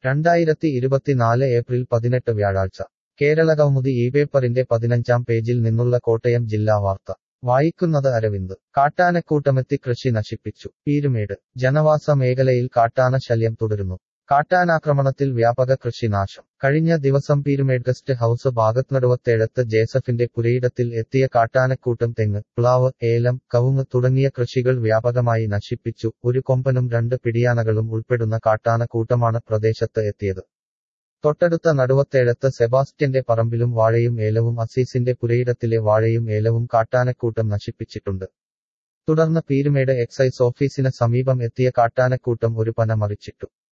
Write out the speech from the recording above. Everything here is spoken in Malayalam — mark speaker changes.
Speaker 1: രണ്ടായിരത്തി ഇരുപത്തിനാല് ഏപ്രിൽ പതിനെട്ട് വ്യാഴാഴ്ച കേരളകൗമുദി ഈ പേപ്പറിന്റെ പതിനഞ്ചാം പേജിൽ നിന്നുള്ള കോട്ടയം ജില്ലാ വാർത്ത വായിക്കുന്നത് അരവിന്ദ് കാട്ടാനക്കൂട്ടമെത്തി കൃഷി നശിപ്പിച്ചു പീരുമേട് ജനവാസ മേഖലയിൽ കാട്ടാന ശല്യം തുടരുന്നു കാട്ടാനാക്രമണത്തിൽ വ്യാപക കൃഷിനാശം കഴിഞ്ഞ ദിവസം പീരുമേട് ഗസ്റ്റ് ഹൌസ് ഭാഗത്നടുവത്തേഴത്ത് ജേസഫിന്റെ പുരയിടത്തിൽ എത്തിയ കാട്ടാനക്കൂട്ടം തെങ്ങ് പ്ലാവ് ഏലം കവുങ്ങ് തുടങ്ങിയ കൃഷികൾ വ്യാപകമായി നശിപ്പിച്ചു ഒരു കൊമ്പനും രണ്ട് പിടിയാനകളും ഉൾപ്പെടുന്ന കാട്ടാനക്കൂട്ടമാണ് പ്രദേശത്ത് എത്തിയത് തൊട്ടടുത്ത നടുവത്തേഴത്ത് സെബാസ്റ്റ്യന്റെ പറമ്പിലും വാഴയും ഏലവും അസീസിന്റെ പുരയിടത്തിലെ വാഴയും ഏലവും കാട്ടാനക്കൂട്ടം നശിപ്പിച്ചിട്ടുണ്ട് തുടർന്ന് പീരുമേട് എക്സൈസ് ഓഫീസിന് സമീപം എത്തിയ കാട്ടാനക്കൂട്ടം ഒരു പന മറിച്ചിട്ടു